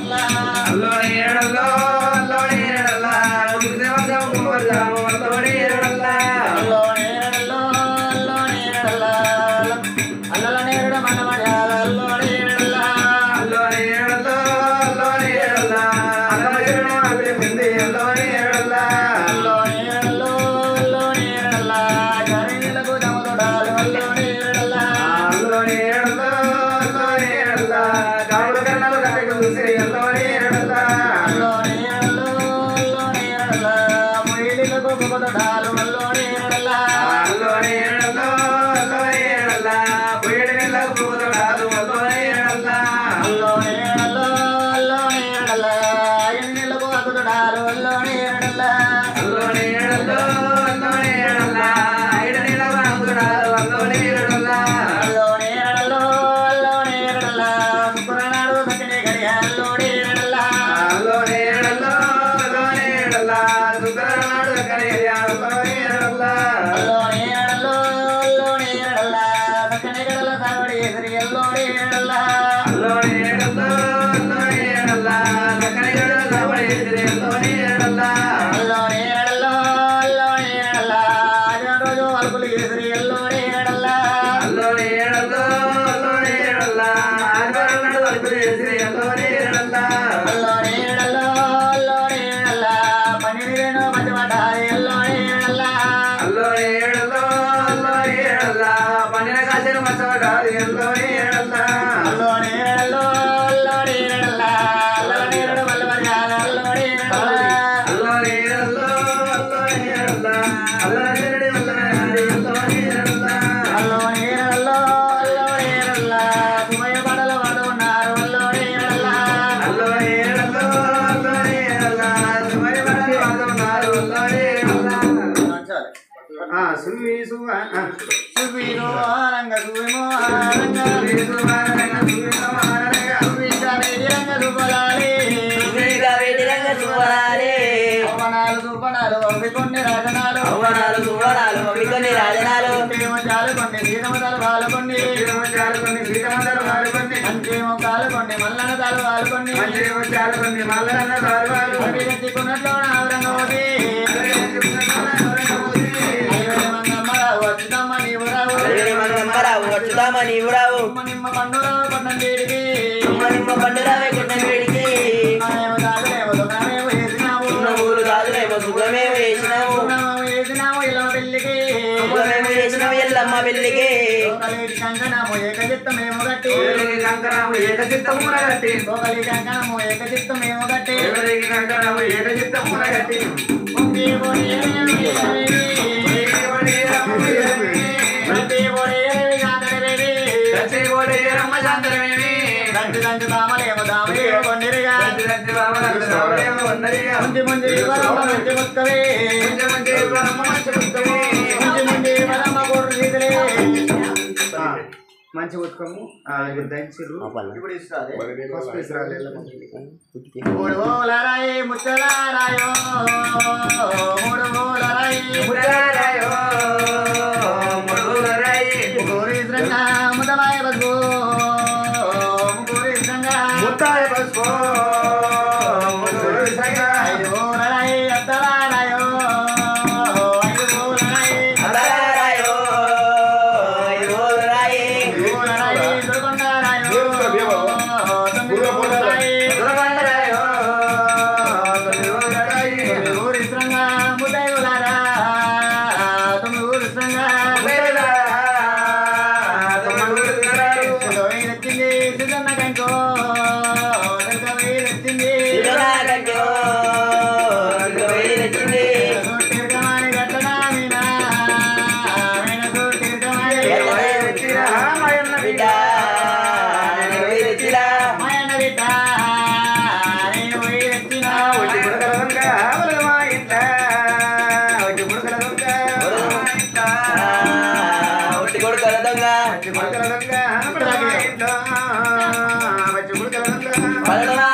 అల్లోని ఏడల్లో అల్లోని ఏడల్లా గురుదేవత కుమార్జాము అల్లోని ఏడల్లా అల్లోని ఏడల్లో అల్లోని ఏడల్లా అల్లమయ్యను అభిపింది అల్లోని ఏడల్లా అల్లోని ఏడల్లో అల్లోని ఏడల్లా కావుడు కన్నలు కట్టకు చూసి అల్లోని ఏడల్లా అల్లోని ఏడల్లో అల్లోని ఏడల్లా పుయ్యడి నీళ్ళకు పూతడాలు అల్లోని ఏడల్లా అల్లోని ఏడల్లో అల్లోని ఏడల్లా ఐదు నీళ్ళకు పూతడాలు అల్లోని ఏడల్లా అల్లోని ఏడల్లో అల్లోని ఏడల్లా శుక్రనాడు కడియ అల్లోని ఏడల్లా అల్లోని ఏడల్లో అల్లోని ఏడల్లా చక్కని గడల సవడి అల్లోని ఏడల్లా అల్లోని ఏడల్లో అల్లోని ఏడల్లా ఆదివారం వరకు చేసి అల్లోని ఏడల్లా అల్లోని ఏడల్లో అల్లోని ఏడల్లా పండిన కాసిన మచ్చబడాలి అల్లోని ఏడల్లా అల్లోని ఏడల్లో అల్లోని ఏడల్లా అల్లోని ఏడడి వల్లనాడి అల్లోని ఏడల్లా అల్లోని ఏడల్లో అల్లోని ఏడల్లా సుమరి బడి వాదన్నారు అల్లోని ఏడల్లా ఆ సువి సువ ఆ సువి సువారంగ సువి సువారంగ సువి అవనాలు దుబ్బనాలు అవి కొన్ని రచనాలు అవనాలు సువనాలు అవి కొన్ని రాజనాలు చాలు కొన్ని సీతమతలు వాళ్ళు కొన్ని చాలు కొన్ని సీతమందరు వారు కొన్ని మంచి ముఖాలు కొన్ని మల్లన తలు వాళ్ళు కొన్ని మంచి చాలు కొన్ని మల్లన్న వారు వారు ఒకటి ఎత్తుకున్నట్లు ఆవరణోది మంగమ్మరావు వచ్చుదమ్మ నీవు రావు మంగమ్మరావు వచ్చుదామా నీవు రావు అమ్మ నిమ్మ పండురావు పట్టం వీడికి నిమ్మ పండురావే కొట్టిన వేడికి ఆయమ దాదులేమో దుఃఖమేమో వేసినావు ఉన్న ఊరు కాదులేమో శుభ్రమేమో వేసినావు దుఃఖమేమో వేసినావు ఇలా పెళ్ళికి శుభ్రమేమో వేసినావు ఎల్లమ్మ పెళ్ళికి ఒకలి కంకణము ఏకచిత్తమేమో గట్టి ఎవరికి కంకణము ఏకచిత్తమున కట్టి ఒకలి కంకణము ఏకచిత్తమేమో గట్టి ఎవరికి కంకణము ఏకచిత్తమున కట్టి పొంగి పొడి ఎరగని గట్టి పొడి ఎరగని కాదడవేవి. దచ్చి కోడి రమ్మ శాంతరమేమి దంచి దంచి దామలేమో దామలేమో కొండిరిగా. దచ్చి దచ్చి బాబలకు సౌర్యము ఉన్నదిగా ముంచి ముంచి వరమ్మ మంచి ముక్కవే. కొంచెం మంచి బ్రహ్మ మంచి పుస్తకమే. ముంచి ముంచి వరమ్మ గొర్రె సీతలే. మంచి ఉత్కము దంచిరు ఇప్పుడు ఇస్తారు ఫస్ట్ ఇస్తారు మూడు ఓలరాయి ముచ్చలారాయో. మూడు ఓలరాయి. మురారాయో మురులరాయి ముగ్గురి శ్రంగా ముదమాయ బతుకు. ముగ్గురి శ్రంగా. ముత్తాయ బస్కో మురులు సంగా ఐదు ఓలరాయి అద్దలారాయో. ఐదు ఓలరాయి. అదరారాయో ఐదోరాయి ఓలరాయి దుర్గొండరాయో. తొమ్మిది ఓలరాయి. దుర్గండరాయో తొలిరోరాయి ఊరి శ్రంగా ముదయులారా. తొమ్మిది ఊరి శ్రంగా. వేలా తొమ్మిదిరాయి వచ్చింది సిద్ధన్న కంకో వచ్చింది ఇదనాగంటో ఇదొయిరచింది తీర్థమాని గట్టడా మీనా ఆయనకు తీర్థమాని ఎల్లొయిరచిన మాయన్న బిడ్డ ఎల్లొయిరచిన మాయన బిడ్డ నేను పోయి వచ్చిన ఒట్టి బుడకల దొంగ ఒలగమా ఇంట ఒట్టి బుడకల దొంగ ఒలగమా ఇంట ఒట్టి కొడుకల దొంగ ఒట్టి కొడుకల దొంగ ఒలగమా ఇంట ఒట్టి బుడకల దొంగ పలడమా